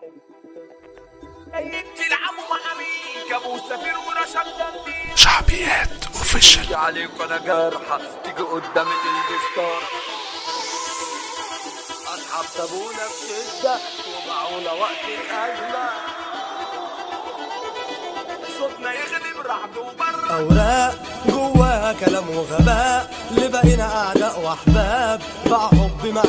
تلعبوا مع مين جابوا سفير ورشاد تنظيم شعبيات اوفيشال عليك انا جرحة تيجي قدامي البستار اصحاب سابونا في شدة وباعونا وقت الازمة صوتنا يغلب رعد وبر أوراق جواها كلام وغباء اللي بقينا أعداء وأحباب باع حب مع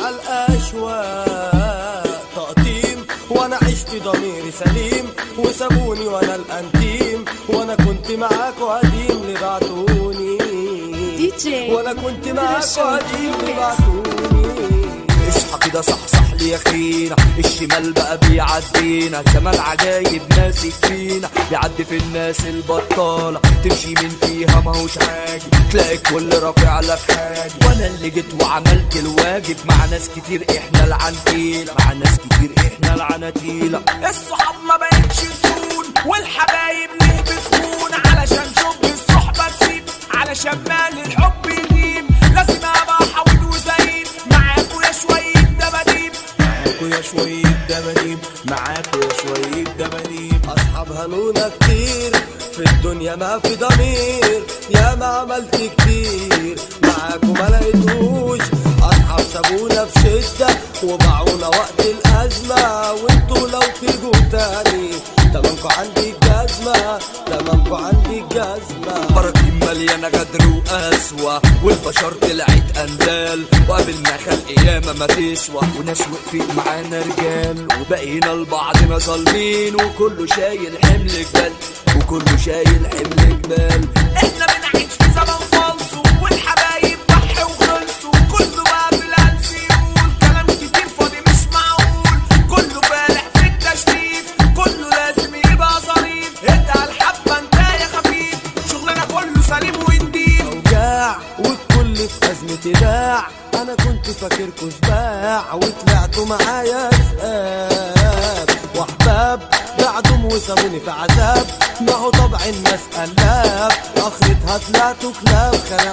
الأشواق تقطيم وأنا عشت ضميري سليم وسابوني وأنا الأنتيم وأنا كنت معاكوا قديم اللي بعتوني دي جي وأنا كنت معاكوا قديم اللي بعتوني اصحى كده صح صح لي يا اخينا الشمال بقى بيعدينا زمان عجايب ماسك فينا بيعدي في الناس البطالة تمشي من فيها ماهوش حاجة تلاقي كل رافع لك حاجة وانا اللي جيت وعملت الواجب مع ناس كتير احنا العنتيلة مع ناس كتير احنا العنتيلة الصحاب ما بقتش تكون والحبايب ليه بتكون علشان شوق الصحبة تسيب علشان مال الحب يجيب لازم ابقى حويد وزين معاكوا يا شوية دباديب معاكوا يا شوية دباديب معاكوا يا شوية دباديب أصحاب هنونا كتير في الدنيا ما في ضمير يا ما عملت كتير معاكوا ما لقيتوش أصحاب سابونا في شدة وباعونا وقت الأزمة وانتوا لو تيجوا تاني تمامكوا عندي الجزمة تمامكوا عندي الجزمة براكين مليانة غدر وقسوة والبشر طلعت أندال وقابلنا خلق ياما ما تسوى وناس وقفت معانا رجال وبقينا لبعضنا ظالمين وكله شايل حمل جبال وكله شايل حمل جبال احنا بنعيش في زمن فالصو والحبايب ضحي وخلصوا كله بقى في الهلس يقول كلام كتير فاضي مش معقول كله فالح في التشريف كله لازم يبقى ظريف اتقل حبة انت يا خفيف شغلنا كله سليم ونضيف اوجاع والكل في ازمة باع انا كنت فاكركوا سباع وطلعتوا معايا سقاب واحباب بعدهم وسابوني في عذاب ما هو طبع الناس قلاب اخرتها طلعتوا كلاب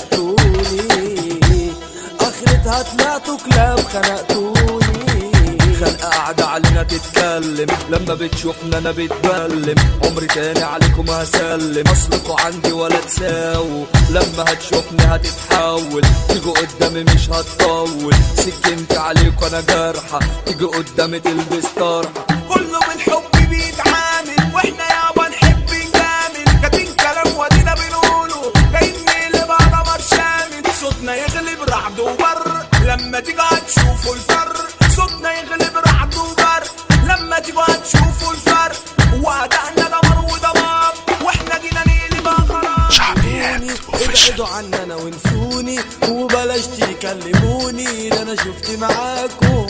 خنقتوني اخرتها طلعتوا كلاب خنقتوني خلقة قاعدة علينا تتكلم لما بتشوفنا انا بتبلم عمري تاني عليكم هسلم اصلكوا عندي ولا تساووا لما هتشوفني هتتحول تيجوا قدامي مش هتطول سكنت عليكوا انا جرحة تيجي قدامي تلبس طرحة كله بالحب بيتعامل واحنا يابا نحب نجامل كاتين كلام ودينا بنقوله جايين نقلب على نار شامل صوتنا يغلب رعد وبر لما تيجي هتشوفوا الفرق صوتنا يغلب رعد وبر لما تيجوا هتشوفوا الفرق وأدائنا دمر ودمار واحنا جينا نقلب خراب شعبيات اوفيشال ابعدوا عننا وانسوني وبلاش تكلموني ده انا شفت معاكم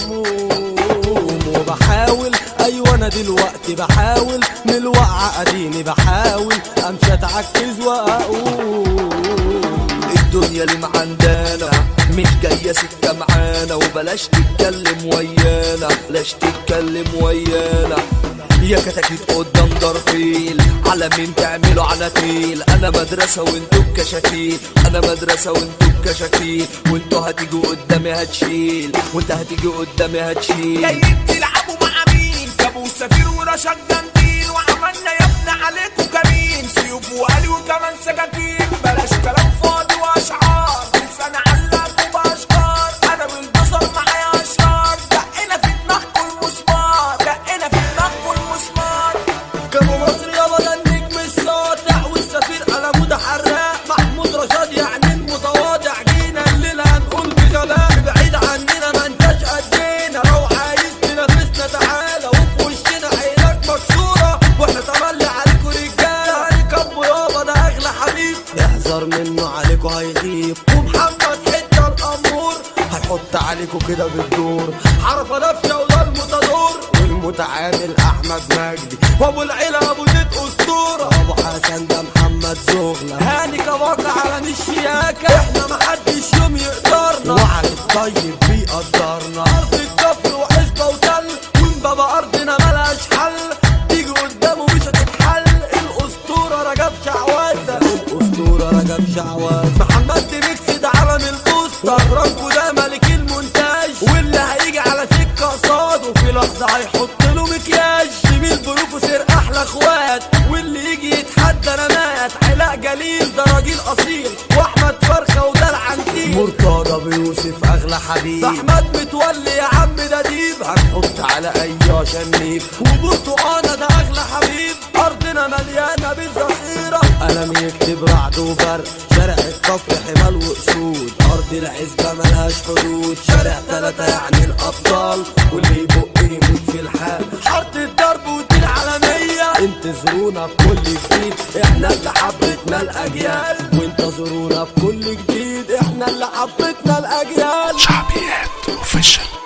وبحاول ايوه انا دلوقتي بحاول من الوقعه اديني بحاول امشي اتعكز واقول الدنيا اللي معندانا مش جاية سكة معانا وبلاش تتكلم ويانا بلاش تتكلم ويانا يا كتاكيت قدام ضرفيل على مين تعملوا على تيل انا مدرسة وانتوا بكشاكيل انا مدرسة وانتوا بكشاكيل وانتوا هتيجوا قدامي هتشيل وانت هتيجي قدامي هتشيل جايين تلعبوا مع مين جابوا سفير ورشاد جنبين وعملنا يا ابني عليكم كمين سيوف وقلي وكمان سكاكين بلاش كلام فاضي واشعار لسان علق وباشكار انا بالبصر معايا اشرار دقنا في دماغكم المسمار دقنا في دماغكم المسمار كانوا مصر يابا ده النجم الساطع والسفير قلمه ده حراق محمود رشاد يعني المتواضع جينا الليلة هنقول بغباء بعيد عننا ما انتش قدينا لو عايز تنافسنا تعالى وفي وشنا عينك مكسورة واحنا تملي عليكوا رجالة هنكبوا يابا ده اغلى حبيب احذر منه عليكوا هيغيب ومحمد حتة الامور هيحط عليكوا كده بالدور عرفة نفسه وده المتدور والمتعامل احمد مجدي وابو العيلة ابو زيد اسطورة ابو حسن ده محمد زغلة هاني كواكا على الشياكة احنا محدش يوم يقدرنا وعلى الطيب بيقدرنا ارض الكفر وحسبة وتل ومبابا ارضنا ملهاش حل تيجي قدامه مش هتتحل الاسطورة رجب شعوذة الاسطورة رجب شعوذة محمد ديمكس ده علم البوسطة فرانكو ده ملك المونتاج واللي هيجي على سكة قصاده في لحظة هيحط له مكياج حبيب احمد متولي يا عم ده ديب هنحط على اي شنيب وبرتقانة ده اغلى حبيب ارضنا مليانة بالذخيرة قلم يكتب رعد وبرق شارع الكفر حمال واسود ارض العزبة ملهاش حدود شارع تلاتة يعني الابطال واللي يبق يموت في الحال حط الضرب ودي العالمية انتظرونا بكل جديد احنا اللي حبتنا الاجيال وانتظرونا بكل جديد احنا اللي حبتنا الاجيال شعبيات اوفيشال